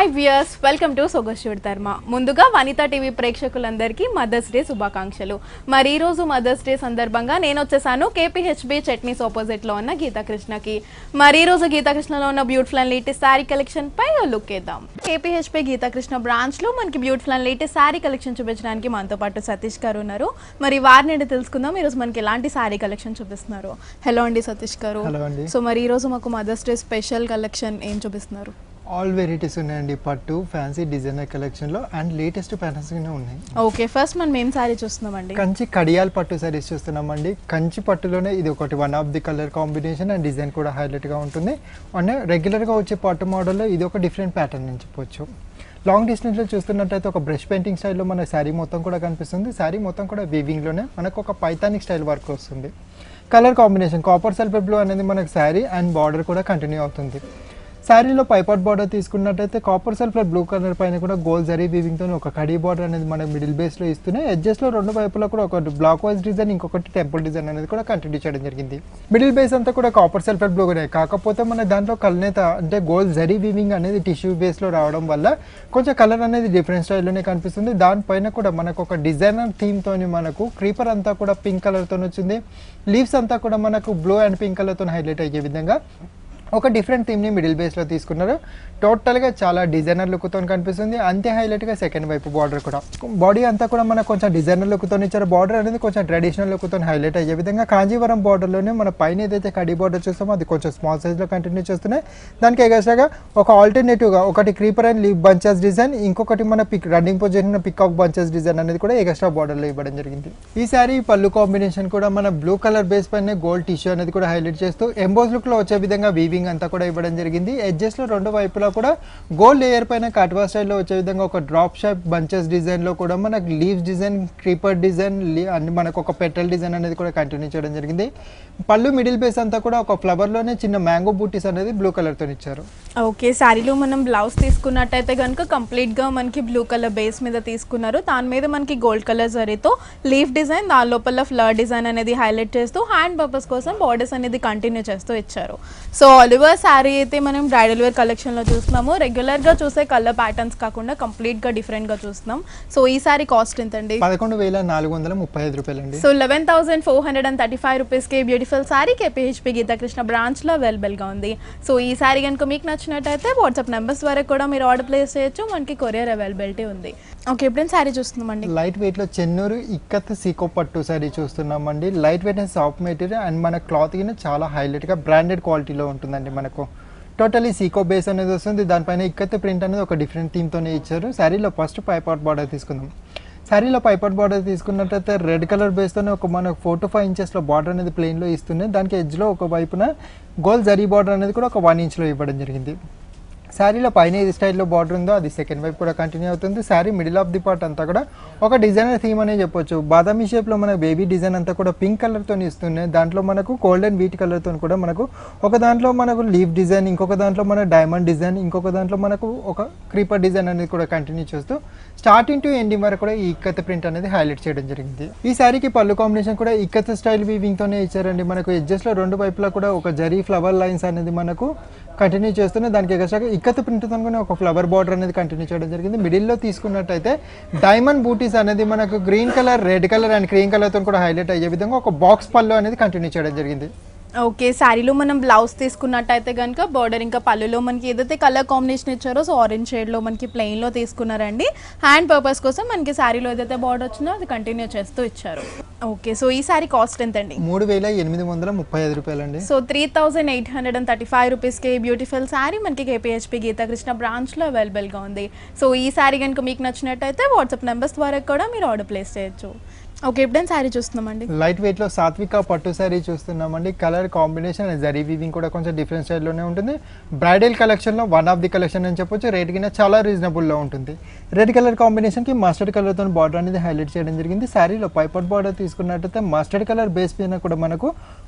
hi viewers welcome to సొగశివుడి ధర్మ ముందుగా వనిత టీవీ ప్రేక్షకులందరికీ మదర్స్ డే శుభాకాంక్షలు మరి ఈ రోజు మదర్స్ డే సందర్భంగా నేను వచ్చేసాను కేపీహెచ్బి చట్నీస్ ఆపోజిట్ లో ఉన్న గీతాకృష్ణకి మరి ఈ రోజు గీతాకృష్ణలో ఉన్న beautiful and latest sari collection పై ఓ లుక్ వేద్దాం కేపీహెచ్బి గీతాకృష్ణ బ్రాంచ్ లో మనకి beautiful and latest sari collection చూపించడానికి మనతో పాటు సతీష్ గారు ఉన్నారు మరి వారిని అడిగి తెలుసుకుందాం ఈ రోజు మనకి ఎలాంటి శారీ కలెక్షన్ చూపిస్తున్నారు హలో అండి సతీష్ గారు హలో అండి సో మరి ఈ రోజు మాకు మదర్స్ డే స్పెషల్ కలెక్షన్ ఏం చూపిస్తున్నారు ఆల్ వెరైటీస్ ఉన్నాయండి పట్టు ఫ్యాన్సీ డిజైనర్ కలెక్షన్లో అండ్ లేటెస్ట్ ప్యాటర్న్స్ ఉన్నాయి ఓకే ఫస్ట్ మనం ఏం శారీ చూస్తున్నామండి కంచి కడియాల్ పట్టు సారీస్ చూస్తున్నామండి కంచి పట్టులోనే ఇది ఒకటి one of the colour combination and design కూడా హైలైట్గా ఉంటుంది అండ్ రెగ్యులర్గా వచ్చే పట్టు మోడల్లో ఇది ఒక డిఫరెంట్ ప్యాటర్న్ అని చెప్పొచ్చు లాంగ్ డిస్టెన్స్లో చూస్తున్నట్టయితే ఒక బ్రష్ పెయింటింగ్ స్టైల్లో మన శారీ మొత్తం కూడా కనిపిస్తుంది శారీ మొత్తం కూడా వీవింగ్లోనే మనకు ఒక పైతానిక్ స్టైల్ వర్క్ వస్తుంది colour combination copper sulphur blue అనేది మనకు శారీ అండ్ బార్డర్ కూడా కంటిన్యూ అవుతుంది శారీలో పైపాట్ బార్డర్ తీసుకున్నట్టయితే కాపర్ సల్ఫర్ బ్లూ కలర్ పైన కూడా గోల్డ్ జరీ వీవింగ్తో ఒక కడీ బార్డర్ అనేది మనకి మిడిల్ బేస్లో ఇస్తూనే ఎడ్జెస్లో రెండు వైపులా కూడా ఒక బ్లాక్ వైజ్ డిజైన్ ఇంకొకటి టెంపుల్ డిజైన్ అనేది కూడా కంటిన్యూ చేయడం జరిగింది మిడిల్ బేస్ అంతా కూడా కాపర్ సల్ఫర్ బ్లూగానే కాకపోతే మన దాంట్లో కల్నేత అంటే గోల్డ్ జరీ వీవింగ్ అనేది టిష్యూ బేస్లో రావడం వల్ల కొంచెం కలర్ అనేది డిఫరెంట్ స్టైల్లోనే కనిపిస్తుంది దానిపైన కూడా మనకు ఒక డిజైనర్ థీమ్తోని మనకు క్రీపర్ అంతా కూడా పింక్ కలర్తో వచ్చింది లీవ్స్ అంతా కూడా మనకు బ్లూ అండ్ పింక్ కలర్తో హైలైట్ అయ్యే విధంగా ఒక డిఫరెంట్ థీమ్ని మిడిల్ బేస్లో తీసుకున్నారు టోటల్గా చాలా డిజైనర్ లుక్తో కనిపిస్తుంది అంతే హైలైట్గా సెకండ్ వైపు బార్డర్ కూడా బాడీ అంతా కూడా మనకు కొంచెం డిజైనర్ లుక్తో ఇచ్చారు బార్డర్ అనేది కొంచెం ట్రెడిషనల్ లుక్తో హైలైట్ అయ్యే విధంగా కాంజీవరం బార్డర్లోనే మన పైన ఏదైతే కడి బార్డర్ చూస్తామో అది కొంచెం స్మాల్ సైజ్లో కంటిన్యూ చేస్తున్నాయి దానికి ఎగస్ట్రాగా ఒక ఆల్టర్నేటివ్గా ఒకటి creeper and leaf bunches design ఇంకొకటి మన pick running position peacock bunches design అనేది కూడా ఎగస్ట్రా బార్డర్లో ఇవ్వడం జరిగింది ఈ సారీ పళ్ళు కాంబినేషన్ కూడా మన బ్లూ కలర్ బేస్ పైన గోల్డ్ టిష్యూ అనేది కూడా హైలైట్ చేస్తూ ఎంబోజ్ లుక్లో వచ్చే విధంగా వీవింగ్ అంతా కూడా ఇవ్వడం జరిగింది ఎడ్జెస్లో రెండు వైపులా కూడా గోల్డ్ లేయర్ పైన కట్వా స్టైల్లో వచ్చే విధంగా ఒక డ్రాప్ షేప్ బంచెస్ డిజైన్లో కూడా మనకు లీవ్స్ డిజైన్ క్రీపర్ డిజైన్ అన్ని మనకు ఒక పెట్రల్ డిజైన్ అనేది కూడా కంటిన్యూ చేయడం జరిగింది పళ్ళు మిడిల్ బేస్ అంతా కూడా ఒక ఫ్లవర్లోనే చిన్న మ్యాంగో బూటీస్ అనేది బ్లూ కలర్తో ఇచ్చారు ఓకే శారీలో మనం బ్లౌజ్ తీసుకున్నట్టయితే కనుక కంప్లీట్గా మనకి బ్లూ కలర్ బేస్ మీద తీసుకున్నారు దాని మీద మనకి గోల్డ్ కలర్ జరీతో లీఫ్ డిజైన్ దాని లోపల ఫ్లవర్ డిజైన్ అనేది హైలైట్ చేస్తూ హ్యాండ్ పర్పస్ కోసం బార్డర్స్ అనేది కంటిన్యూ చేస్తూ ఇచ్చారు సో ఆలివర్ శారీ అయితే మనం బ్రైడల్ వేర్ కలెక్షన్లో చూస్తున్నాము రెగ్యులర్గా చూసే కలర్ ప్యాటర్న్స్ కాకుండా కంప్లీట్గా డిఫరెంట్గా చూస్తున్నాం సో ఈ శారీ కాస్ట్ ఎంతండి పదకొండు వేల నాలుగు వందల ముప్పై ఐదు రూపాయలండి so eleven thousand four hundred and thirty five రూపీస్కి బ్యూటిఫుల్ శారీ కేపీహెచ్పి గీతాకృష్ణ బ్రాంచ్లో అవైలబుల్గా ఉంది సో ఈ శారీ కనుక మీకు నచ్చినట్టయితే వాట్సాప్ నెంబర్స్ వరకు కూడా మీరు ఆర్డర్ ప్లేస్ చేయొచ్చు మనకి కొరియర్ అవైలబిలిటీ ఉంది ఓకే ఇప్పుడు శారీ చూస్తున్నామండి లైట్ వెయిట్ లో చెన్నూరు ఇక్కత్ సీకో పట్టు సారీ చూస్తున్నామండి light weight and soft material and మన క్లాత్ కింద చాలా హైలైట్ గా బ్రాండెడ్ క్వాలిటీలో ఉంటుందండి మనకు టోటలీ సీకో బేస్ అనేది వస్తుంది దానిపైన ఇక్కత్ ప్రింట్ అనేది ఒక డిఫరెంట్ థీమ్తోనే ఇచ్చారు శారీలో ఫస్ట్ పైపాట్ బార్డర్ తీసుకుందాం శారీలో పైపాట్ బార్డర్ తీసుకున్నట్టయితే రెడ్ కలర్ బేస్తోనే ఒక మనకు ఫోర్ టు ఫైవ్ ఇంచెస్లో బార్డర్ అనేది ప్లెయిన్లో ఇస్తుంది దానికి ఎడ్జ్లో ఒక వైపున గోల్ జరీ బార్డర్ అనేది కూడా ఒక వన్ ఇంచ్లో ఇవ్వడం జరిగింది శారీలో పైన ఏది స్టైల్లో బార్డర్ ఉందో అది సెకండ్ వైపు కూడా కంటిన్యూ అవుతుంది sari middle of the part అంతా కూడా ఒక డిజైనర్ థీమ్ అనే చెప్పొచ్చు బాదామి షేప్లో మన బేబీ డిజైన్ అంతా కూడా పింక్ కలర్తో ఇస్తున్నాయి దాంట్లో మనకు గోల్డెన్ వీట్ కలర్తో కూడా మనకు ఒక దాంట్లో మనకు లీఫ్ డిజైన్ ఇంకొక దాంట్లో మన డైమండ్ డిజైన్ ఇంకొక దాంట్లో మనకు ఒక క్రీపర్ డిజైన్ అనేది కూడా కంటిన్యూ చేస్తూ స్టార్టింగ్ టు ఎండింగ్ వరకు కూడా ఈ ఇక్కత్ ప్రింట్ అనేది హైలైట్ చేయడం జరిగింది ఈ శారీకి పళ్ళు కాంబినేషన్ కూడా ఇక్కత్ స్టైల్ వీవింగ్తోనే ఇచ్చారండి మనకు ఎడ్జెస్ట్లో రెండు వైపులా కూడా ఒక జరీ ఫ్లవర్ లైన్స్ అనేది మనకు కంటిన్యూ చేస్తూనే దానికి ఎగస్ట్రాగా ఇక్కత్ ప్రింట్తో కూడా ఒక ఫ్లవర్ బార్డర్ అనేది కంటిన్యూ చేయడం జరిగింది మిడిల్లో తీసుకున్నట్టయితే డైమండ్ బూటీస్ అనేది మనకు green colour red colour and cream కలర్తో కూడా హైలైట్ అయ్యే విధంగా ఒక బాక్స్ పళ్ళు అనేది కంటిన్యూ చేయడం జరిగింది ఓకే శారీలో మనం బ్లౌజ్ తీసుకున్నట్టయితే కనుక బార్డర్ ఇంకా పళ్ళులో మనకి ఏదైతే కలర్ కాంబినేషన్ ఇచ్చారో సో ఆరెంజ్ షేడ్లో మనకి ప్లెయిన్లో తీసుకున్నారండి హ్యాండ్ పర్పస్ కోసం మనకి శారీలో ఏదైతే బార్డర్ వచ్చిందో అది కంటిన్యూ చేస్తూ ఇచ్చారు ఓకే సో ఈ శారీ కాస్ట్ ఎంతండి మూడు వేల ఎనిమిది వందల ముప్పై ఐదు రూపాయలండి so three thousand eight hundred and thirty five రూపీస్కి బ్యూటిఫుల్ శారీ మనకి కేపీహెచ్పి గీతాకృష్ణ బ్రాంచ్లో అవైలబుల్గా ఉంది సో ఈ శారీ కనుక మీకు నచ్చినట్టయితే వాట్సాప్ నెంబర్స్ ద్వారా కూడా మీరు ఆర్డర్ ప్లేస్ చేయొచ్చు ఓకే ఇప్పుడు శారీ చూస్తున్నామండి లైట్ వెయిట్ లో సాత్విక పట్టు శారీ చూస్తున్నామండి colour combination and zari weaving కూడా కొంచెం డిఫరెంట్ స్టైల్లోనే ఉంటుంది బ్రైడల్ కలెక్షన్ లో వన్ ఆఫ్ ది కలెక్షన్ అని చెప్పొచ్చు రేట్ కింద చాలా రీజనబుల్ లో ఉంటుంది రెడ్ కలర్ కాంబినేషన్ కి మస్టర్డ్ కలర్ తో బార్డర్ అనేది హైలైట్ చేయడం జరిగింది శారీలో పైపట్ బార్డర్ తీసుకున్నట్టయితే మస్టర్డ్ కలర్ బేస్ పైన కూడా మనకు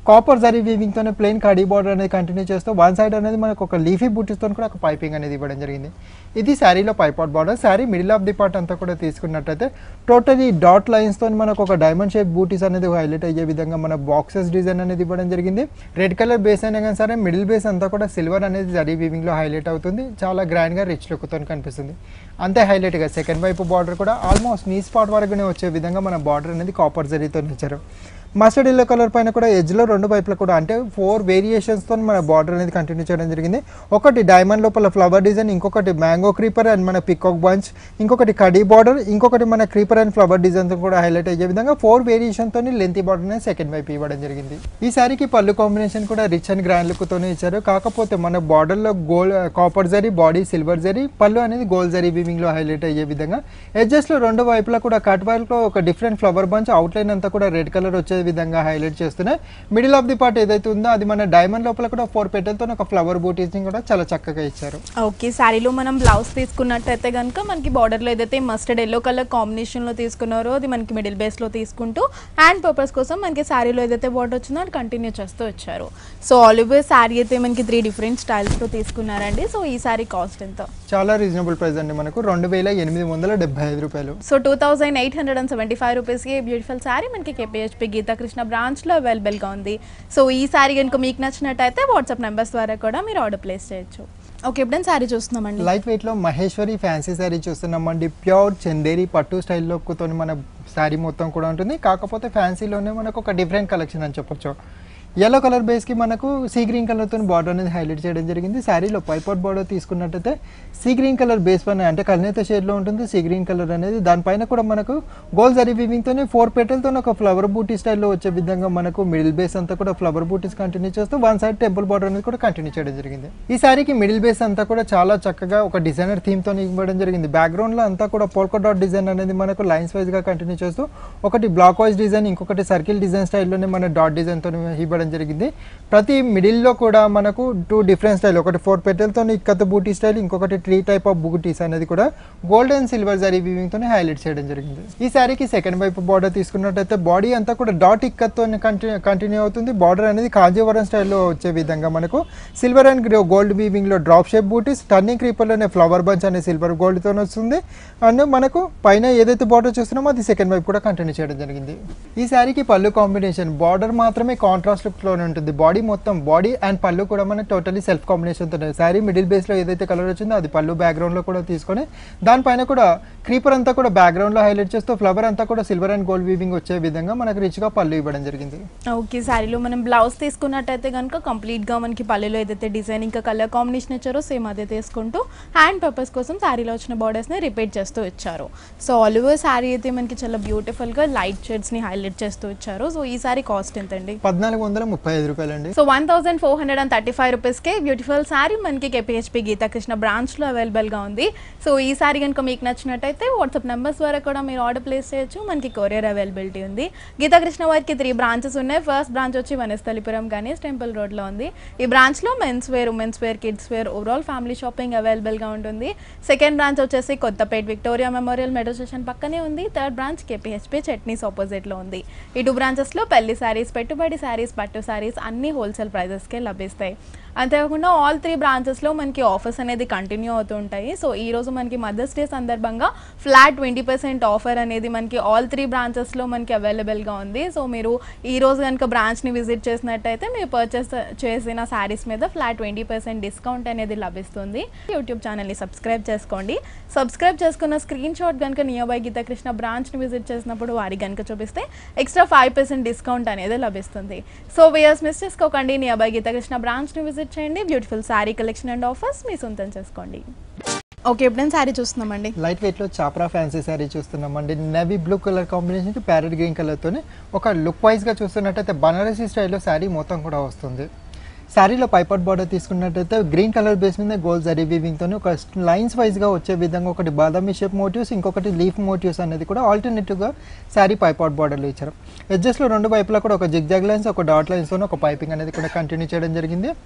కాపర్ జరీ వీవింగ్తోనే ప్లెయిన్ కడీ బార్డర్ అనేది కంటిన్యూ చేస్తూ వన్ సైడ్ అనేది మనకు ఒక లీఫీ బూటీస్తో కూడా ఒక పైపింగ్ అనేది ఇవ్వడం జరిగింది ఇది శారీలో పైపాట్ border sari middle of the part అంతా కూడా తీసుకున్నట్టయితే టోటలీ డాట్ లైన్స్తో మనకు ఒక డైమండ్ షేప్ బూటీస్ అనేది హైలైట్ అయ్యే విధంగా మన బాక్సెస్ డిజైన్ అనేది ఇవ్వడం జరిగింది రెడ్ కలర్ బేస్ అయినా కానీ సరే మిడిల్ బేస్ అంతా కూడా సిల్వర్ అనేది జరీ వీవింగ్లో హైలైట్ అవుతుంది చాలా గ్రాండ్గా రిచ్ లుక్తో కనిపిస్తుంది అంతే హైలైట్గా సెకండ్ వైపు బార్డర్ కూడా ఆల్మోస్ట్ నీ స్పాట్ వరకునే వచ్చే విధంగా మన బార్డర్ అనేది కాపర్ జరీతో ఇచ్చారు మస్టర్డ్ ఎల్లో కలర్ పైన కూడా ఎడ్జ్లో రెండు వైపులా కూడా అంటే ఫోర్ వేరియేషన్స్తో మన బార్డర్ అనేది కంటిన్యూ చేయడం జరిగింది ఒకటి డైమండ్ లోపల ఫ్లవర్ డిజైన్ ఇంకొకటి మ్యాంగో క్రీపర్ అండ్ మన పికాక్ బంచ్ ఇంకొకటి కడీ బార్డర్ ఇంకొకటి మన క్రీపర్ అండ్ ఫ్లవర్ డిజైన్తో కూడా హైలైట్ అయ్యే విధంగా ఫోర్ వేరియేషన్తో లెంత్ బార్డర్ అనేది సెకండ్ వైపు ఇవ్వడం జరిగింది ఈ సారీకి పళ్ళు కాంబినేషన్ కూడా రిచ్ అండ్ గ్రాండ్ లుక్తోనే ఇచ్చారు కాకపోతే మన బార్డర్లో gold copper zari body silver zari పళ్ళు అనేది గోల్డ్ జరీ వీవింగ్లో హైలైట్ అయ్యే విధంగా ఎడ్జెస్ట్లో రెండు వైపులా కూడా కట్ వర్క్లో ఒక డిఫరెంట్ ఫ్లవర్ బంచ్ అవుట్లైన్ అంతా కూడా రెడ్ కలర్ వచ్చే విధంగా హైలైట్ చేస్తున్నాయి మిడిల్ ఆఫ్ ది పార్ట్ ఏదైతే ఉందో అది మన డైమండ్ లోపల కూడా ఫోర్ పెటల్తో ఒక ఫ్లవర్ బూటీస్ని కూడా చాలా చక్కగా ఇచ్చారు ఓకే శారీలో మనం బ్లౌజ్ తీసుకున్నట్టయితే కనుక మనకి బార్డర్లో ఏదైతే మస్టర్డ్ ఎల్లో కలర్ కాంబినేషన్లో తీసుకున్నారో అది మనకి మిడిల్ బేస్లో తీసుకుంటూ హ్యాండ్ పర్పస్ కోసం మనకి శారీలో ఏదైతే బార్డర్ వచ్చిందో అది కంటిన్యూ చేస్తూ వచ్చారు సో ఆలివే శారీ అయితే మనకి త్రీ డిఫరెంట్ స్టైల్స్లో తీసుకున్నారండి సో ఈ శారీ కాస్ట్ ఎంత చాలా రీజనబుల్ ప్రైస్ అండి మనకు రెండు వేల ఎనిమిది వందల డెబ్బై ఐదు రూపాయలు so two thousand eight hundred and seventy five రూపీస్కి బ్యూటిఫుల్ శారీ మనకి కేపీహెచ్పి గీతాకృష్ణ బ్రాంచ్లో అవైలబుల్గా ఉంది సో ఈ శారీ కనుక మీకు నచ్చినట్టయితే వాట్సాప్ నెంబర్స్ ద్వారా కూడా మీరు ఆర్డర్ ప్లేస్ చేయొచ్చు ఓకే ఎప్పుడైనా శారీ చూస్తున్నామండి లైట్ వెయిట్లో మహేశ్వరి ఫ్యాన్సీ శారీ చూస్తున్నామండి ప్యూర్ చందేరి పట్టు స్టైల్లోతో మన శారీ మొత్తం కూడా ఉంటుంది కాకపోతే ఫ్యాన్సీలోనే మనకు ఒక డిఫరెంట్ కలెక్షన్ అని చెప్పొచ్చు ఎల్లో కలర్ బేస్కి మనకు సీ గ్రీన్ కలర్తో బార్డర్ అనేది హైలైట్ చేయడం జరిగింది శారీలో పైపాట్ బార్డర్ తీసుకున్నట్టయితే సీ గ్రీన్ కలర్ బేస్ పైన అంటే కల్నేత షేడ్లో ఉంటుంది సీ గ్రీన్ కలర్ అనేది దానిపైన కూడా మనకు గోల్ జరీ వీవింగ్తోనే ఫోర్ పెటల్తో ఒక ఫ్లవర్ బూటీ స్టైల్లో వచ్చే విధంగా మనకు మిడిల్ బేస్ అంతా కూడా ఫ్లవర్ బూటీస్ కంటిన్యూ చేస్తూ వన్ సైడ్ టెంపుల్ బార్డర్ అనేది కూడా కంటిన్యూ చేయడం జరిగింది ఈ శారీకి మిడిల్ బేస్ అంతా కూడా చాలా చక్కగా ఒక డిజైనర్ థీమ్తో ఇవ్వడం జరిగింది బ్యాక్గ్రౌండ్లో అంతా కూడా పోల్కో డాట్ డిజైన్ అనేది మనకు లైన్స్ వైజ్గా కంటిన్యూ చేస్తూ ఒకటి బ్లాక్ వైజ్ డిజైన్ ఇంకొకటి సర్కిల్ డిజైన్ స్టైల్లోనే మన డాట్ డిజైన్తో ఇవ్వడం జరిగింది ప్రతి మిడిల్లో కూడా మనకు టూ డిఫరెంట్ స్టైల్ ఒకటి ఫోర్ పెటల్తో ఇక్కత బూటీ స్టైల్ ఇంకొకటి త్రీ టైప్ ఆఫ్ బూటీస్ అనేది కూడా గోల్డ్ అండ్ సిల్వర్ జరీ వీవింగ్తో హైలైట్ చేయడం జరిగింది ఈ శారీకి సెకండ్ వైపు బార్డర్ తీసుకున్నట్టయితే బాడీ అంతా కూడా డాట్ ఇక్కత్తో కంటిన్యూ కంటిన్యూ అవుతుంది బార్డర్ అనేది కాంజీవరం స్టైల్లో వచ్చే విధంగా మనకు సిల్వర్ అండ్ గోల్డ్ వీవింగ్లో డ్రాప్ షేప్ బూటీస్ టర్నింగ్ క్రీపర్లోనే ఫ్లవర్ బంచ్ అనే సిల్వర్ గోల్డ్తో వస్తుంది అండ్ మనకు పైన ఏదైతే బార్డర్ చూస్తున్నామో అది సెకండ్ వైపు కూడా కంటిన్యూ చేయడం జరిగింది ఈ శారీకి పళ్ళు కాంబినేషన్ బార్డర్ మాత్రమే కాంట్రాస్ట్ లుక్లోనే ఉంటుంది బాడీ మొత్తం బాడీ అండ్ పళ్ళు కూడా మనకి టోటలీ సెల్ఫ్ కాంబినేషన్తో ఉంటుంది శారీ మిడిల్ బేస్లో ఏదైతే కలర్ వచ్చిందో అది పళ్ళు బ్యాక్గ్రౌండ్లో కూడా తీసుకొని దానిపైన కూడా క్రీపర్ అంతా కూడా బ్యాక్గ్రౌండ్లో హైలైట్ చేస్తూ ఫ్లవర్ అంతా కూడా సిల్వర్ అండ్ గోల్డ్ వీవింగ్ వచ్చే విధంగా మనకు రిచ్గా పళ్ళు ఇవ్వడం జరిగింది ఓకే శారీలో మనం బ్లౌజ్ తీసుకున్నట్టయితే కనుక కంప్లీట్గా మనకి పల్లెలో ఏదైతే డిజైన్ ఇంకా కలర్ కాంబినేషన్ ఇచ్చారో సేమ్ అదే తీసుకుంటూ హ్యాండ్ పర్పస్ కోసం శారీలో వచ్చిన బార్డర్స్ని రిపీట్ చేస్తూ ఇచ్చారు సో ఆలివర్ శారీ అయితే మనకి చాలా బ్యూటిఫుల్గా లైట్ షేడ్స్ని హైలైట్ చేస్తూ ఇచ్చారు సో ఈ శారీ కాస్ట్ ఎంతండి పద్నాలుగు వందల ముప్పై ఐదు రూపాయలండి so one thousand four hundred and thirty five రూపీస్కే బ్యూటిఫుల్ శారీ మనకి కేపీహెచ్పి గీతాకృష్ణ బ్రాంచ్లో అవైలబుల్గా ఉంది సో ఈ శారీ కనుక మీకు నచ్చినట్టయితే వాట్సాప్ నెంబర్స్ ద్వారా కూడా మీరు ఆర్డర్ ప్లేస్ చేయొచ్చు మనకి కొరియర్ అవైలబిలిటీ ఉంది గీతాకృష్ణ వారికి త్రీ బ్రాంచెస్ ఉన్నాయి ఫస్ట్ బ్రాంచ్ వచ్చి వనస్థలిపురం గణేష్ టెంపుల్ రోడ్లో ఉంది ఈ బ్రాంచ్లో men's wear women's wear kids wear overall family shopping అవైలబుల్గా ఉంటుంది సెకండ్ బ్రాంచ్ వచ్చేసి Kothapet Victoria memorial metro station పక్కనే ఉంది థర్డ్ బ్రాంచ్ కేపీహెచ్పి చట్నీస్ ఆపోజిట్లో ఉంది ఈ టూ బ్రాంచెస్లో పెళ్లి శారీస్ పెట్టుబడి శారీస్ పట్టు శారీస్ అన్ని హోల్సేల్ ప్రైజెస్కే లభిస్తాయి అంతేకాకుండా ఆల్ త్రీ బ్రాంచెస్లో మనకి ఆఫర్స్ అనేది కంటిన్యూ అవుతూ ఉంటాయి సో ఈ రోజు మనకి మదర్స్ డే సందర్భంగా ఫ్లాట్ ట్వంటీ పర్సెంట్ ఆఫర్ అనేది మనకి ఆల్ త్రీ బ్రాంచెస్లో మనకి అవైలబుల్గా ఉంది సో మీరు ఈ రోజు కనుక బ్రాంచ్ని విజిట్ చేసినట్టయితే మీరు పర్చేస్ చేసిన శారీస్ మీద ఫ్లాట్ ట్వంటీ పర్సెంట్ డిస్కౌంట్ అనేది లభిస్తుంది యూట్యూబ్ ఛానల్ని సబ్స్క్రైబ్ చేసుకోండి సబ్స్క్రైబ్ చేసుకున్న స్క్రీన్ షాట్ కనుక నియర్ బై గీతాకృష్ణ బ్రాంచ్ని విజిట్ చేసినప్పుడు వారికి కనుక చూపిస్తే ఎక్స్ట్రా ఫైవ్ పర్సెంట్ డిస్కౌంట్ అనేది లభిస్తుంది సో వేయర్స్ మిస్ చేసుకోకండి నియర్ బై గీతాకృష్ణ బ్రాంచ్ని విజిట్ చేయండి beautiful sari collection and offers మీ సొంతం చేసుకోండి ఓకే ఎప్పుడైనా శారీ చూస్తున్నామండి లైట్ వెయిట్లో చాప్రా ఫ్యాన్సీ శారీ చూస్తున్నామండి నవీ బ్లూ కలర్ కాంబినేషన్కి ప్యారెట్ గ్రీన్ కలర్తోనే ఒక లుక్ వైజ్గా చూస్తున్నట్టయితే బనారసీ స్టైల్లో శారీ మొత్తం కూడా వస్తుంది శారీలో పైపట్ బార్డర్ తీసుకున్నట్టయితే గ్రీన్ కలర్ బేస్ మీద గోల్డ్ జరీ వీవింగ్తో ఒక లైన్స్ వైజ్గా వచ్చే విధంగా ఒకటి బాదామి షేప్ మోటివ్స్ ఇంకొకటి లీఫ్ మోటివ్స్ అనేది కూడా ఆల్టర్నేటివ్గా శారీ పైపాట్ బార్డర్లో ఇచ్చారు ఎడ్జస్ట్లో రెండు వైపులా కూడా ఒక జిగ్జాగ్ లైన్స్ ఒక డాట్ లైన్స్తో ఒక పైపింగ్ అనేది కూడా కంటిన్యూ చేయడం జరిగింది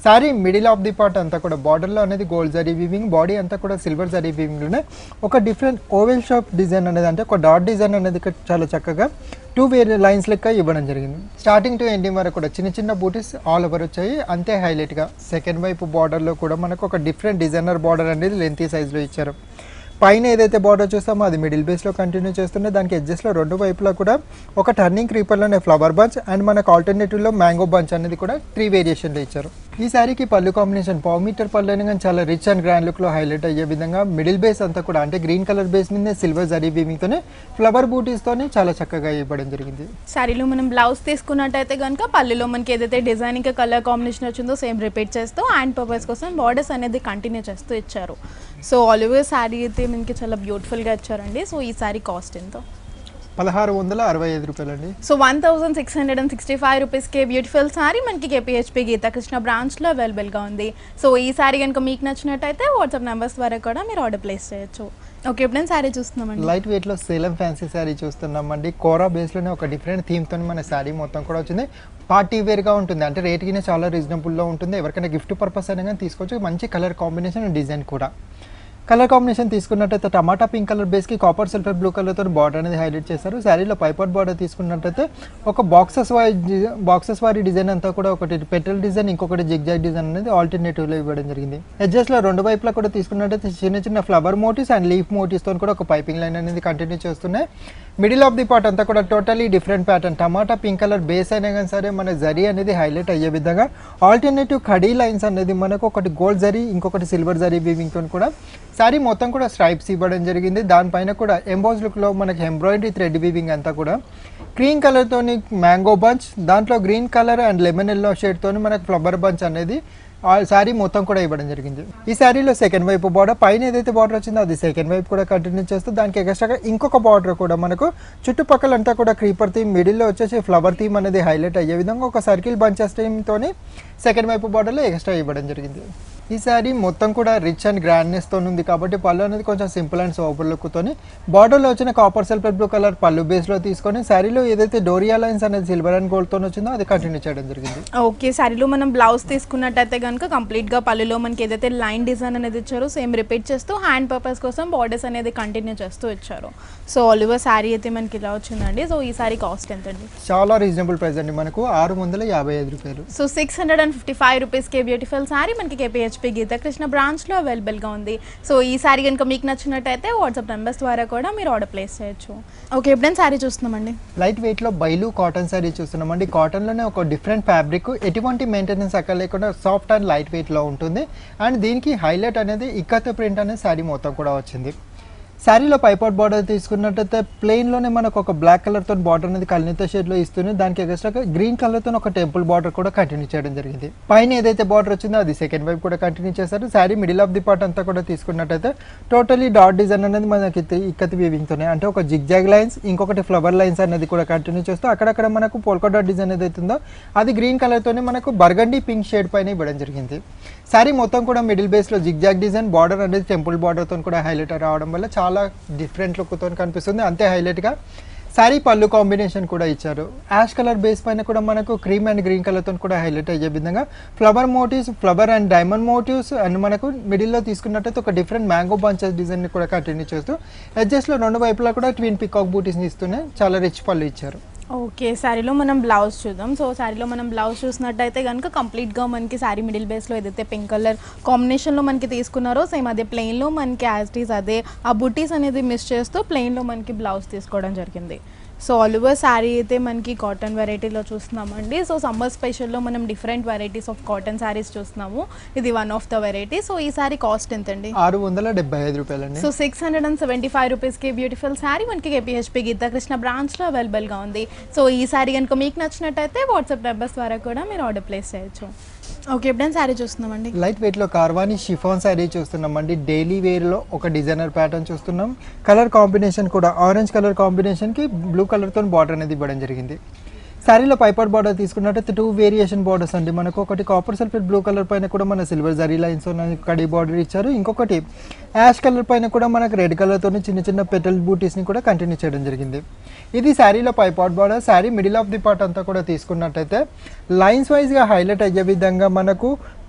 sari middle of the part అంతా కూడా బార్డర్లో అనేది గోల్డ్ జరీ వీవింగ్ బాడీ అంతా కూడా సిల్వర్ జరీ వీవింగ్లోనే ఒక డిఫరెంట్ ఓవెల్ షాప్ డిజైన్ అనేది అంటే ఒక డాట్ డిజైన్ అనేది ఇక్కడ చాలా చక్కగా టూ వేరే లైన్స్ లెక్క ఇవ్వడం జరిగింది స్టార్టింగ్ టు ఎండింగ్ వరకు కూడా చిన్న చిన్న బూటీస్ ఆల్ ఓవర్ వచ్చాయి అంతే హైలైట్గా సెకండ్ వైపు బార్డర్లో కూడా మనకు ఒక డిఫరెంట్ డిజైనర్ బార్డర్ అనేది లెంతీ సైజ్లో ఇచ్చారు పైన ఏదైతే బార్డర్ చూస్తామో అది మిడిల్ బేస్లో కంటిన్యూ చేస్తుంటే దానికి ఎడ్జెస్లో రెండు వైపులా కూడా ఒక టర్నింగ్ క్రీపర్లోనే ఫ్లవర్ బంచ్ అండ్ మనకు ఆల్టర్నేటివ్లో మ్యాంగో బంచ్ అనేది కూడా త్రీ వేరియేషన్లో ఇచ్చారు ఈ శారీకి పళ్ళు కాంబినేషన్ పావు మీటర్ పళ్ళు అయినా కానీ చాలా రిచ్ అండ్ గ్రాండ్ లుక్లో హైలైట్ అయ్యే విధంగా మిడిల్ బేస్ అంతా కూడా అంటే గ్రీన్ కలర్ బేస్ మీద సిల్వర్ జరీ వీవింగ్తోనే ఫ్లవర్ బూటీస్తోనే చాలా చక్కగా ఇవ్వడం జరిగింది శారీలో మనం బ్లౌజ్ తీసుకున్నట్టయితే కనుక పళ్ళులో మనకి ఏదైతే డిజైనింగ్ కలర్ కాంబినేషన్ వచ్చిందో సేమ్ రిపీట్ చేస్తూ హ్యాండ్ పర్పస్ కోసం బార్డర్స్ అనేది కంటిన్యూ చేస్తూ ఇచ్చారు సో ఆలివర్ శారీ అయితే మనకి చాలా బ్యూటిఫుల్గా ఇచ్చారండి సో ఈ శారీ కాస్ట్ ఎంతో పదహారు వందల అరవై ఐదు రూపాయలండి so one thousand six hundred and sixty five రూపీస్కి బ్యూటిఫుల్ శారీ మనకి కేపీహెచ్పి గీతాకృష్ణ బ్రాంచ్లో అవైలబుల్గా ఉంది సో ఈ శారీ కనుక మీకు నచ్చినట్టయితే వాట్సాప్ నెంబర్స్ ద్వారా కూడా మీరు ఆర్డర్ ప్లేస్ చేయొచ్చు ఓకే ఇప్పుడు నేను శారీ చూస్తున్నామండి లైట్ వెయిట్ లో సేలం ఫ్యాన్సీ శారీ చూస్తున్నామండి కోరా బేస్ లోనే ఒక డిఫరెంట్ థీమ్ తో మన శారీ మొత్తం కూడా వచ్చింది పార్టీ వేర్ గా ఉంటుంది అంటే రేట్ కింద చాలా రీజనబుల్ లో ఉంటుంది ఎవరికైనా గిఫ్ట్ పర్పస్ అయినా కానీ తీసుకోవచ్చు మంచి కలర్ కాంబినేషన్ అండ్ డిజైన్ కూడా కలర్ కాంబినేషన్ తీసుకున్నట్టయితే టమాటా పింక్ కలర్ బేస్కి కాపర్ సిల్వర్ బ్లూ కలర్తో బార్డర్ అనేది హైలైట్ చేశారు శారీలో పైపర్ బార్డర్ తీసుకున్నట్టయితే ఒక బాక్సెస్ వారి బాక్సెస్ వారి డిజైన్ అంతా కూడా ఒకటి పెట్రోల్ డిజైన్ ఇంకొకటి జిగ్జాగ్ డిజైన్ అనేది ఆల్టర్నేటివ్లో ఇవ్వడం జరిగింది ఎడ్జెస్లో రెండు వైపులా కూడా తీసుకున్నట్టయితే చిన్న చిన్న ఫ్లవర్ మోటివ్స్ అండ్ లీఫ్ మోటివ్స్తో కూడా ఒక పైపింగ్ లైన్ అనేది కంటిన్యూ చేస్తున్నాయి మిడిల్ ఆఫ్ ది పార్ట్ అంతా కూడా totally different pattern tomato pink colour base అయినా కానీ సరే మన జరీ అనేది హైలైట్ అయ్యే విధంగా ఆల్టర్నేటివ్ కడీ లైన్స్ అనేది మనకు ఒకటి గోల్డ్ జరీ ఇంకొకటి సిల్వర్ జరీ వీవింగ్తో కూడా శారీ మొత్తం కూడా స్ట్రైప్స్ ఇవ్వడం జరిగింది దానిపైన కూడా ఎంబోజ్ లుక్లో మనకి ఎంబ్రాయిడరీ థ్రెడ్ వీవింగ్ అంతా కూడా క్రీమ్ కలర్తోని మ్యాంగో బంచ్ దాంట్లో green colour and lemon yellow షేడ్తోని మనకు ఫ్లవర్ బంచ్ అనేది ఆ శారీ మొత్తం కూడా ఇవ్వడం జరిగింది ఈ శారీలో సెకండ్ వైపు బార్డర్ పైన ఏదైతే బార్డర్ వచ్చిందో అది సెకండ్ వైపు కూడా కంటిన్యూ చేస్తూ దానికి ఎక్స్ట్రాగా ఇంకొక బార్డర్ కూడా మనకు చుట్టుపక్కల అంతా కూడా క్రీపర్ థీమ్ మిడిల్లో వచ్చేసి ఫ్లవర్ థీమ్ అనేది హైలైట్ అయ్యే విధంగా ఒక సర్కిల్ బంచెస్ థీమ్తోని సెకండ్ వైపు బార్డర్లో ఎక్స్ట్రా ఇవ్వడం జరిగింది ఈ శారీ మొత్తం కూడా రిచ్ అండ్ గ్రాండ్నెస్తో ఉంది కాబట్టి పళ్ళు అనేది కొంచెం సింపుల్ అండ్ సోపర్ లుక్తోని బార్డర్లో వచ్చిన కాపర్ సెల్ఫర్ బ్లూ కలర్ పళ్ళు బేస్లో తీసుకొని శారీలో ఏదైతే డోరియా లైన్స్ అనేది సిల్వర్ అండ్ గోల్డ్తో వచ్చిందో అది కంటిన్యూ చేయడం జరిగింది ఓకే శారీలో మనం బ్లౌజ్ తీసుకున్నట్టయితే కనుక కంప్లీట్గా పళ్ళులో మనకి ఏదైతే లైన్ డిజైన్ అనేది ఇచ్చారో సేమ్ రిపీట్ చేస్తూ హ్యాండ్ పర్పస్ కోసం బార్డర్స్ అనేది కంటిన్యూ చేస్తూ ఇచ్చారు సో ఆలివర్ శారీ అయితే మనకి ఇలా వచ్చిందండి సో ఈ శారీ కాస్ట్ ఎంతండి చాలా రీజనబుల్ ప్రైస్ అండి మనకు ఆరు వందల యాభై ఐదు రూపాయలు so six hundred and fifty five రూపీస్కి బ్యూటిఫుల్ శారీ మనకి కేపీహెచ్పి గీతాకృష్ణ బ్రాంచ్లో అవైలబుల్గా ఉంది సో ఈ శారీ కనుక మీకు నచ్చినట్టయితే వాట్సాప్ నెంబర్స్ ద్వారా కూడా మీరు ఆర్డర్ ప్లేస్ చేయొచ్చు ఓకే ఇప్పుడు నేను శారీ చూస్తున్నామండి లైట్ వెయిట్లో బైలు కాటన్ శారీ చూస్తున్నామండి కాటన్లోనే ఒక డిఫరెంట్ ఫ్యాబ్రిక్ ఎటువంటి మెయింటెనెన్స్ అక్కడ లేకుండా సాఫ్ట్ అండ్ లైట్ వెయిట్లో ఉంటుంది అండ్ దీనికి హైలైట్ అనేది ఇక్కత్ ప్రింట్ అనే శారీ మొత్తం కూడా వచ్చింది శారీలో పైపాట్ బార్డర్ తీసుకున్నట్టయితే ప్లెయిన్లోనే మనకు ఒక బ్లాక్ కలర్తో బార్డర్ అనేది కలినిత షేడ్లో ఇస్తుంది దానికి ఎక్స్ట్రాగా గ్రీన్ కలర్తో ఒక టెంపుల్ బార్డర్ కూడా కంటిన్యూ చేయడం జరిగింది పైన ఏదైతే బార్డర్ వచ్చిందో అది సెకండ్ వైపు కూడా కంటిన్యూ చేశారు sari middle of the part అంతా కూడా తీసుకున్నట్టయితే టోటలీ డాట్ డిజైన్ అనేది మనకి ఇత్త- ఇక్కత్ వీవింగ్తోనే అంటే ఒక జిగ్జాగ్ లైన్స్ ఇంకొకటి ఫ్లవర్ లైన్స్ అనేది కూడా కంటిన్యూ చేస్తూ అక్కడక్కడ మనకు పోల్కా డాట్ డిజైన్ ఏదైతే ఉందో అది గ్రీన్ కలర్తోనే మనకు బర్గండి పింక్ షేడ్ పైన ఇవ్వడం జరిగింది శారీ మొత్తం కూడా మిడిల్ బేస్లో జిగ్జాగ్ డిజైన్ బార్డర్ అనేది టెంపుల్ బార్డర్తో కూడా హైలైట్ రావడం వల్ల చాలా డిఫరెంట్ లుక్తో కనిపిస్తుంది అంతే హైలైట్గా శారీ పళ్ళు కాంబినేషన్ కూడా ఇచ్చారు యాష్ కలర్ బేస్ పైన కూడా మనకు క్రీమ్ అండ్ గ్రీన్ కలర్తో కూడా హైలైట్ అయ్యే విధంగా flower motives flower and diamond motives and మనకు మిడిల్లో తీసుకున్నట్టయితే ఒక డిఫరెంట్ మ్యాంగో బంచెస్ డిజైన్ కూడా కంటిన్యూ చేస్తూ ఎడ్జెస్ట్లో రెండు వైపులా కూడా ట్విన్ పికాక్ బూటీస్ని ఇస్తూనే చాలా రిచ్ పళ్ళు ఇచ్చారు ఓకే శారీలో మనం బ్లౌజ్ చూద్దాం సో శారీలో మనం బ్లౌజ్ చూసినట్టయితే కనుక కంప్లీట్గా మనకి శారీ మిడిల్ బేస్లో ఏదైతే పింక్ కలర్ కాంబినేషన్లో మనకి తీసుకున్నారో సేమ్ అదే ప్లెయిన్లో మనకి యాజ్టీస్ అదే ఆ బుటీస్ అనేది మిస్ చేస్తూ ప్లెయిన్లో మనకి బ్లౌజ్ తీసుకోవడం జరిగింది సో ఆల్ ఓవర్ శారీ అయితే మనకి కాటన్ వెరైటీలో చూస్తున్నామండి సో సమ్మర్ స్పెషల్లో మనం different varieties of cotton saris చూస్తున్నాము ఇది one of the variety so ఈ శారీ కాస్ట్ ఎంతండి ఆరు వందల డెబ్బై ఐదు రూపాయలండి so six hundred and seventy five రూపీస్కి బ్యూటిఫుల్ శారీ మనకి కేపీహెచ్పి గీతాకృష్ణ బ్రాంచ్లో అవైలబుల్గా ఉంది సో ఈ శారీ కనుక మీకు నచ్చినట్టయితే వాట్సాప్ నెంబర్స్ ద్వారా కూడా మీరు ఆర్డర్ ప్లేస్ చేయొచ్చు ఓకే ఎప్పుడైనా శారీ చూస్తున్నామండి లైట్ వెయిట్ లో కార్వానీ షిఫాన్ శారీ చూస్తున్నాం అండి డైలీ వేర్ లో ఒక డిజైనర్ ప్యాటర్న్ చూస్తున్నాం కలర్ కాంబినేషన్ కూడా ఆరెంజ్ కలర్ కాంబినేషన్ కి బ్లూ కలర్ తో బార్డర్ అనేది ఇవ్వడం జరిగింది శారీలో పైపర్ బార్డర్ తీసుకున్నట్టయితే టూ వేరియేషన్ బార్డర్స్ అండి మనకు ఒకటి కాపర్ సల్ఫేట్ బ్లూ కలర్ పైన కూడా మన సిల్వర్ జరీ లైన్స్ కడి బార్డర్ ఇచ్చారు ఇంకొకటి యాష్ కలర్ పైన కూడా మనకు రెడ్ కలర్తో చిన్న చిన్న పెటల్ బూటీస్ని కూడా కంటిన్యూ చేయడం జరిగింది ఇది శారీలో పైపాట్ border sari middle of the part అంతా కూడా తీసుకున్నట్టయితే లైన్స్ వైజ్గా హైలైట్ అయ్యే విధంగా మనకు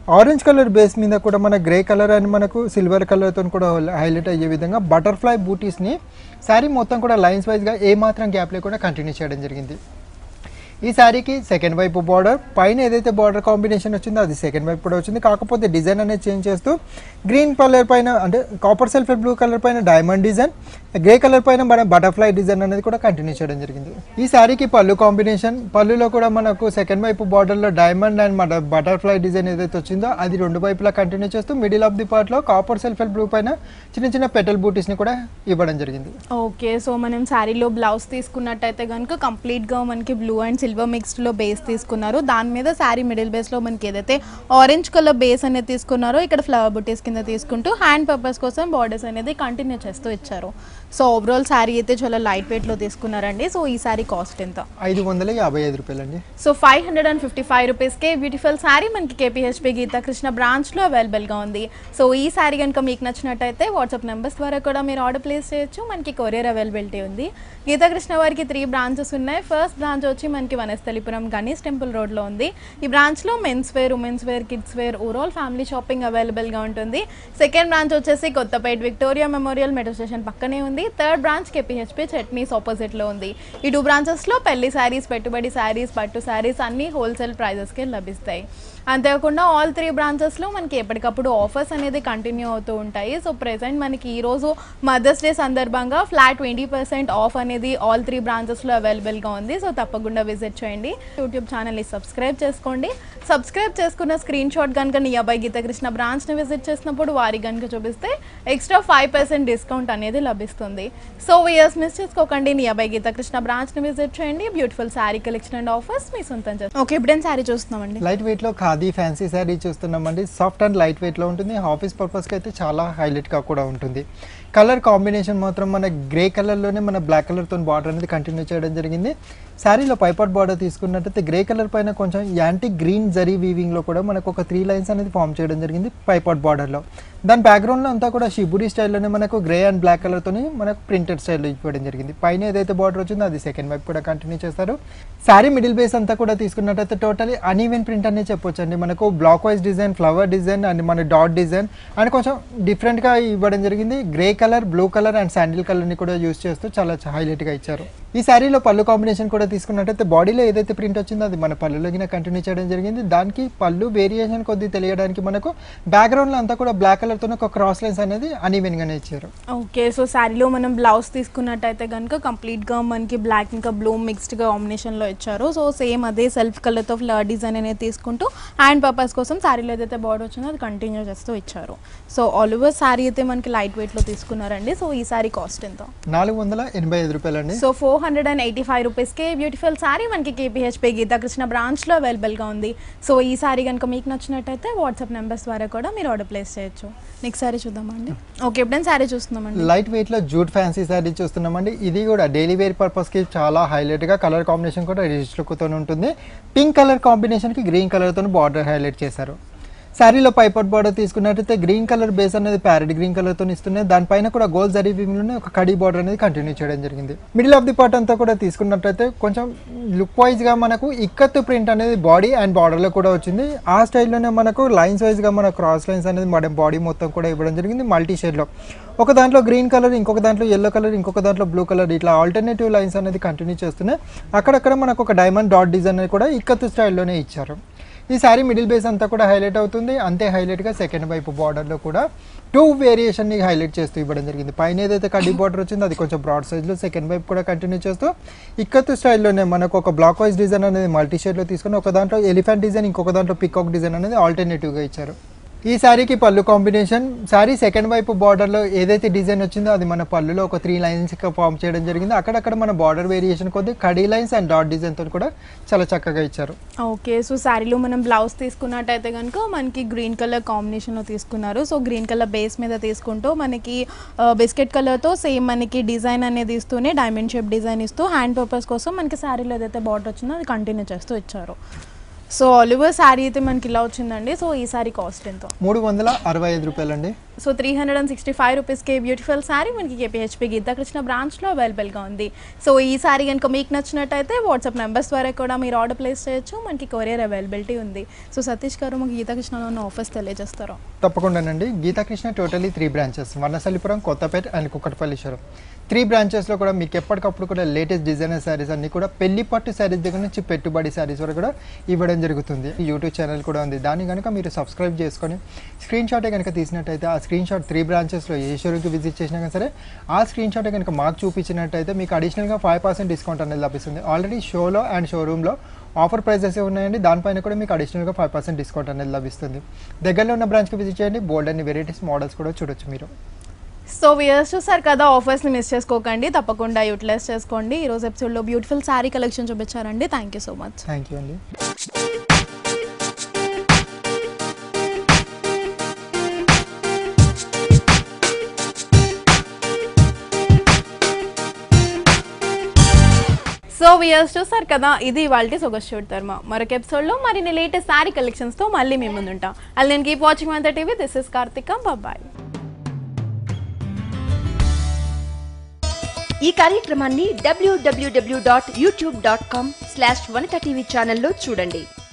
ఆరెంజ్ కలర్ బేస్ మీద కూడా మన గ్రే కలర్ అండ్ మనకు సిల్వర్ కలర్తో కూడా హైలైట్ అయ్యే విధంగా బటర్ఫ్లై బూటీస్ని శారీ మొత్తం కూడా లైన్స్ వైజ్గా ఏ మాత్రం గ్యాప్ లేకుండా కంటిన్యూ చేయడం జరిగింది ఈ శారీకి సెకండ్ వైపు బార్డర్ పైన ఏదైతే బార్డర్ కాంబినేషన్ వచ్చిందో అది సెకండ్ వైపు కూడా వచ్చింది కాకపోతే డిజైన్ అనేది చేంజ్ చేస్తూ గ్రీన్ కలర్ పైన అంటే కాపర్ సల్ఫర్ బ్లూ కలర్ పైన డైమండ్ డిజైన్ గ్రే కలర్ పైన మన బటర్ఫ్లై డిజైన్ అనేది కూడా కంటిన్యూ చేయడం జరిగింది ఈ శారీకి పళ్ళు కాంబినేషన్ పళ్ళులో కూడా మనకు సెకండ్ వైపు బార్డర్లో డైమండ్ అండ్ మన బటర్ఫ్లై డిజైన్ ఏదైతే వచ్చిందో అది రెండు వైపులా కంటిన్యూ చేస్తూ మిడిల్ ఆఫ్ ది పార్ట్లో కాపర్ సల్ఫర్ బ్లూ పైన చిన్న చిన్న పెటల్ బూటీస్ని కూడా ఇవ్వడం జరిగింది ఓకే సో మనం శారీలో బ్లౌజ్ తీసుకున్నట్టయితే కనుక కంప్లీట్గా మనకి బ్లూ అండ్ సిల్వర్ మిక్స్డ్లో బేస్ తీసుకున్నారు దాని మీద శారీ మిడిల్ బేస్లో మనకి ఏదైతే ఆరెంజ్ కలర్ బేస్ అనేది తీసుకున్నారో ఇక్కడ ఫ్లవర్ బుటీస్ కింద తీసుకుంటూ హ్యాండ్ పర్పస్ కోసం బార్డర్స్ అనేది కంటిన్యూ చేస్తూ ఇచ్చారు సో ఓవరాల్ శారీ అయితే చాలా లైట్ వెయిట్లో తీసుకున్నారండి సో ఈ శారీ కాస్ట్ ఎంత ఐదు వందల యాభై ఐదు రూపాయలండి so five hundred and fifty five రూపీస్కే బ్యూటిఫుల్ శారీ మనకి కేపీహెచ్పి గీతా కృష్ణ బ్రాంచ్లో అవైలబుల్గా ఉంది సో ఈ శారీ కనుక మీకు నచ్చినట్టయితే వాట్సాప్ నెంబర్స్ ద్వారా కూడా మీరు ఆర్డర్ ప్లేస్ చేయొచ్చు మనకి కొరియర్ అవైలబిలిటీ ఉంది గీతా కృష్ణ వారికి త్రీ బ్రాంచెస్ ఉన్నాయి ఫస్ట్ బ్రాంచ్ వచ్చి మనకి వనస్థలిపురం గణేష్ టెంపుల్ రోడ్లో ఉంది ఈ బ్రాంచ్లో men's wear women's wear kids wear overall family shopping అవైలబుల్గా ఉంటుంది సెకండ్ బ్రాంచ్ వచ్చేసి Kothapet Victoria memorial metro station పక్కనే ఉంది థర్డ్ బ్రాంచ్ కేపీహెచ్పి చట్నీస్ ఆపోజిట్లో ఉంది ఈ టూ బ్రాంచెస్లో పెళ్లి శారీస్ పెట్టుబడి శారీస్ పట్టు శారీస్ అన్నీ హోల్సేల్ ప్రైజెస్కి లభిస్తాయి అంతేకాకుండా ఆల్ త్రీ బ్రాంచెస్లో మనకి ఎప్పటికప్పుడు ఆఫర్స్ అనేది కంటిన్యూ అవుతూ ఉంటాయి సో ప్రెసెంట్ మనకి ఈరోజు మదర్స్ డే సందర్భంగా ఫ్లాట్ ట్వంటీ పర్సెంట్ ఆఫ్ అనేది ఆల్ త్రీ బ్రాంచెస్లో అవైలబుల్గా ఉంది సో తప్పకుండా విజిట్ చేయండి యూట్యూబ్ ఛానల్ని సబ్స్క్రైబ్ చేసుకోండి సబ్స్క్రైబ్ చేసుకున్న స్క్రీన్ షాట్ కనుక నియర్బై గీతకృష్ణ బ్రాంచ్ని విజిట్ చేసినప్పుడు వారి కనుక చూపిస్తే ఎక్స్ట్రా ఫైవ్ పర్సెంట్ డిస్కౌంట్ అనేది లభిస్తుంది సో ఇయర్స్ మిస్ చేసుకోకండి నియర్బై గీతకృష్ణ బ్రాంచ్ని విజిట్ చేయండి beautiful sari collection and offers మీ సొంతం చేస్తాం ఓకే ఇప్పుడేం శారీ చూస్తున్నామండి లైట్ వెయిట్లో ఖాదీ ఫ్యాన్సీ శారీ చూస్తున్నామండి సాఫ్ట్ అండ్ లైట్ వెయిట్లో ఉంటుంది ఆఫీస్ పర్పస్కి అయితే చాలా హైలైట్గా కూడా ఉంటుంది కలర్ కాంబినేషన్ మాత్రం మన గ్రే కలర్లోనే మన బ్లాక్ కలర్తో బార్డర్ అనేది కంటిన్యూ చేయడం జరిగింది శారీలో పైపాట్ బార్డర్ తీసుకున్నట్టయితే గ్రే కలర్ పైన కొంచెం యాంటీ గ్రీన్ జరీ వీవింగ్లో కూడా మనకు ఒక త్రీ లైన్స్ అనేది ఫామ్ చేయడం జరిగింది పైపాట్ బార్డర్లో దాని బ్యాక్గ్రౌండ్లో అంతా కూడా షిబురి స్టైల్లోనే మనకు గ్రే అండ్ బ్లాక్ కలర్తోని మనకు ప్రింటెడ్ స్టైల్లో ఇవ్వడం జరిగింది పైన ఏదైతే బార్డర్ వచ్చిందో అది సెకండ్ వైపు కూడా కంటిన్యూ చేస్తారు శారీ మిడిల్ బేస్ అంతా కూడా తీసుకున్నట్టయితే టోటలీ అన్ఈవెన్ ప్రింట్ అనేది చెప్పొచ్చు అండి మనకు block wise design flower design and మన డాట్ డిజైన్ అండ్ కొంచెం డిఫరెంట్గా ఇవ్వడం జరిగింది grey colour blue colour and sandal కలర్ని కూడా యూస్ చేస్తూ చాలా హైలైట్గా ఇచ్చారు ఈ శారీలో పళ్ళు కాంబినేషన్ కూడా తీసుకున్నట్టయితే బాడీలో ఏదైతే ప్రింట్ వచ్చిందో అది మన పళ్ళులోకి కంటిన్యూ చేయడం జరిగింది దానికి పళ్ళు వేరియేషన్ కొద్ది తెలియడానికి మనకు బ్యాక్గ్రౌండ్లో అంతా కూడా బ్లాక్ కలర్తో ఒక క్రాస్ లైన్స్ అనేది అన్ఈవెన్గానే ఇచ్చారు ఓకే సో శారీలో మనం బ్లౌజ్ తీసుకున్నట్టయితే కనుక కంప్లీట్గా మనకి బ్లాక్ ఇంకా బ్లూ మిక్స్డ్గా కాంబినేషన్లో ఇచ్చారు సో సేమ్ అదే సెల్ఫ్ కలర్తో ఫ్లవర్ డిజైన్ అనేది తీసుకుంటూ హ్యాండ్ పర్పస్ కోసం శారీలో ఏదైతే బార్డర్ వచ్చిందో అది కంటిన్యూ చేస్తూ ఇచ్చారు సో ఆల్ ఓవర్ శారీ అయితే మనకి లైట్ వెయిట్లో తీసుకున్నారండి సో ఈ శారీ కాస్ట్ ఎంత నాలుగు వందల ఎనభై ఐదు రూపాయలండి so four hundred and eighty five రూపీస్కి బ్యూటిఫుల్ శారీ మనకి కేపీహెచ్పి గీతాకృష్ణ బ్రాంచ్లో అవైలబుల్గా ఉంది సో ఈ శారీ కనుక మీకు నచ్చినట్టయితే వాట్సాప్ నెంబర్స్ ద్వారా కూడా మీరు ఆర్డర్ ప్లేస్ చేయొచ్చు నెక్స్ట్ శారీ చూద్దామండి ఓకే ఎప్పుడైనా శారీ చూస్తున్నామండి లైట్ వెయిట్ లో జూట్ ఫ్యాన్సీ శారీ చూస్తున్నామండి ఇది కూడా డైలీ వేర్ పర్పస్ కి చాలా హైలైట్ గా కలర్ కాంబినేషన్ కూడా రిచ్ లుక్ తో ఉంటుంది పింక్ కలర్ కాంబినేషన్ కి గ్రీన్ కలర్ తో బార్డర్ హైలైట్ చేశారు శారీలో పైపట్ బార్డర్ తీసుకున్నట్టయితే గ్రీన్ కలర్ బేస్ అనేది ప్యారెట్ గ్రీన్ కలర్ తో ఇస్తున్నాయి దానిపైన కూడా గోల్ జరీ లోనే ఒక కడీ బార్డర్ అనేది కంటిన్యూ చేయడం జరిగింది మిడిల్ ఆఫ్ ది పార్ట్ అంతా కూడా తీసుకున్నట్టయితే కొంచెం లుక్ వైజ్ గా మనకు ఇక్కత్తు ప్రింట్ అనేది బాడీ అండ్ బార్డర్ లో కూడా వచ్చింది ఆ స్టైల్లోనే మనకు లైన్స్ వైజ్ గా మన క్రాస్ లైన్స్ అనేది మన బాడీ మొత్తం కూడా ఇవ్వడం జరిగింది మల్టీ షేడ్ లో ఒక దాంట్లో గ్రీన్ కలర్ ఇంకొక దాంట్లో ఎల్లో కలర్ ఇంకొక దాంట్లో బ్లూ కలర్ ఇట్లా ఆల్టర్నేటివ్ లైన్స్ అనేది కంటిన్యూ చేస్తున్నాయి అక్కడక్కడ మనకు ఒక డైమండ్ డాట్ డిజైన్ అనేది కూడా ఇక్కత్తు స్టైల్లోనే ఇచ్చారు ఈ శారీ మిడిల్ బేస్ అంతా కూడా హైలైట్ అవుతుంది అంతే హైలైట్గా సెకండ్ వైపు బార్డర్లో కూడా టూ వేరియేషన్ని హైలైట్ చేస్తూ ఇవ్వడం జరిగింది పైన ఏదైతే కడ్డీ బార్డర్ వచ్చిందో అది కొంచెం బ్రాడ్ సైజ్లో సెకండ్ వైపు కూడా కంటిన్యూ చేస్తూ ఇక్కత్తు స్టైల్లోనే మనకు ఒక బ్లాక్ వైజ్ డిజైన్ అనేది మల్టీ షేడ్లో తీసుకొని ఒక దాంట్లో ఎలిఫెంట్ డిజైన్ ఇంకొక దాంట్లో పికాక్ డిజైన్ అనేది ఆల్టర్నేటివ్గా ఇచ్చారు ఈ శారీకి పళ్ళు కాంబినేషన్ శారీ సెకండ్ వైపు బార్డర్లో ఏదైతే డిజైన్ వచ్చిందో అది మన పళ్ళులో ఒక త్రీ లైన్స్ ఫామ్ చేయడం జరిగింది అక్కడక్కడ మన బార్డర్ వేరియేషన్ కొద్ది కడీ లైన్స్ అండ్ డాట్ డిజైన్తో కూడా చాలా చక్కగా ఇచ్చారు ఓకే సో శారీలో మనం బ్లౌజ్ తీసుకున్నట్టయితే కనుక మనకి గ్రీన్ కలర్ కాంబినేషన్లో తీసుకున్నారు సో గ్రీన్ కలర్ బేస్ మీద తీసుకుంటూ మనకి బిస్కెట్ కలర్తో సేమ్ మనకి డిజైన్ అనేది ఇస్తూనే డైమండ్ షేప్ డిజైన్ ఇస్తూ హ్యాండ్ పర్పస్ కోసం మనకి శారీలో ఏదైతే బార్డర్ వచ్చిందో అది కంటిన్యూ చేస్తూ ఇచ్చారు సో ఆలివర్ శారీ అయితే మనకి ఇలా వచ్చిందండి సో ఈ శారీ కాస్ట్ ఎంత మూడు వందల అరవై ఐదు రూపాయలండి so three hundred and sixty five రూపీస్కి బ్యూటిఫుల్ శారీ మనకి కేపీహెచ్పి గీతాకృష్ణ బ్రాంచ్లో అవైలబుల్గా ఉంది సో ఈ శారీ కనుక మీకు నచ్చినట్టయితే వాట్సాప్ నెంబర్స్ ద్వారా కూడా మీరు ఆర్డర్ ప్లేస్ చేయొచ్చు మనకి కొరియర్ అవైలబిలిటీ ఉంది సో సతీష్ గారు మాకు గీతాకృష్ణలో ఉన్న ఆఫర్స్ తెలియజేస్తారు తప్పకుండానండి Geethakrishna totally three branches Vanasthalipuram Kothapet and కుక్కటపల్లిశ్వరం త్రీ బ్రాంచెస్లో కూడా మీకు ఎప్పటికప్పుడు కూడా లేటెస్ట్ డిజైనర్ శారీస్ అన్ని కూడా పెళ్లి పట్టు శారీస్ దగ్గర నుంచి పెట్టుబడి శారీస్ వరకు కూడా ఇవ్వడం జరుగుతుంది యూట్యూబ్ ఛానల్ కూడా ఉంది దాన్ని కనుక మీరు సబ్స్క్రైబ్ చేసుకొని స్క్రీన్ షాటే కనుక తీసినట్టయితే ఆ స్క్రీన్ షాట్ త్రీ బ్రాంచెస్లో ఏ షోరూమ్కి విజిట్ చేసినా కానీ సరే ఆ స్క్రీన్ షాటే కనుక మాకు చూపించినట్టయితే మీకు అడిషనల్గా ఫైవ్ పర్సెంట్ డిస్కౌంట్ అనేది లభిస్తుంది ఆల్రెడీ షోలో అండ్ షోరూంలో ఆఫర్ ప్రైజెస్ ఉన్నాయండి దానిపైన కూడా మీకు అడిషనల్గా ఫైవ్ పర్సెంట్ డిస్కౌంట్ అనేది లభిస్తుంది దగ్గరలో ఉన్న బ్రాంచ్కి విజిట్ చేయండి బోల్డ్ అన్ని వెరైటీస్ మోడల్స్ కూడా చూడొచ్చు మీరు సో వియర్స్ చూసారు కదా ఆఫర్స్ని మిస్ చేసుకోకండి తప్పకుండా యూటిలైజ్ చేసుకోండి ఈరోజు ఎపిసోడ్లో బ్యూటిఫుల్ శారీ కలెక్షన్ చూపించారండి thank you so much thank you అండి సో వియర్స్ చూసారు కదా ఇది వాళ్ళకి సొగస్యూడ్ ధర్మ మరొక ఎపిసోడ్లో మరిన్ని లేటెస్ట్ శారీ కలెక్షన్స్తో మళ్ళీ మేము ముందుంటాం అది నేను keep watching one TV this is Karthika బాయ్ ఈ కార్యక్రమాన్ని డబ్ల్యూడబ్ల్యూడబ్ల్యూ dot YouTube dot com slash Vanitha TV ఛానల్లో చూడండి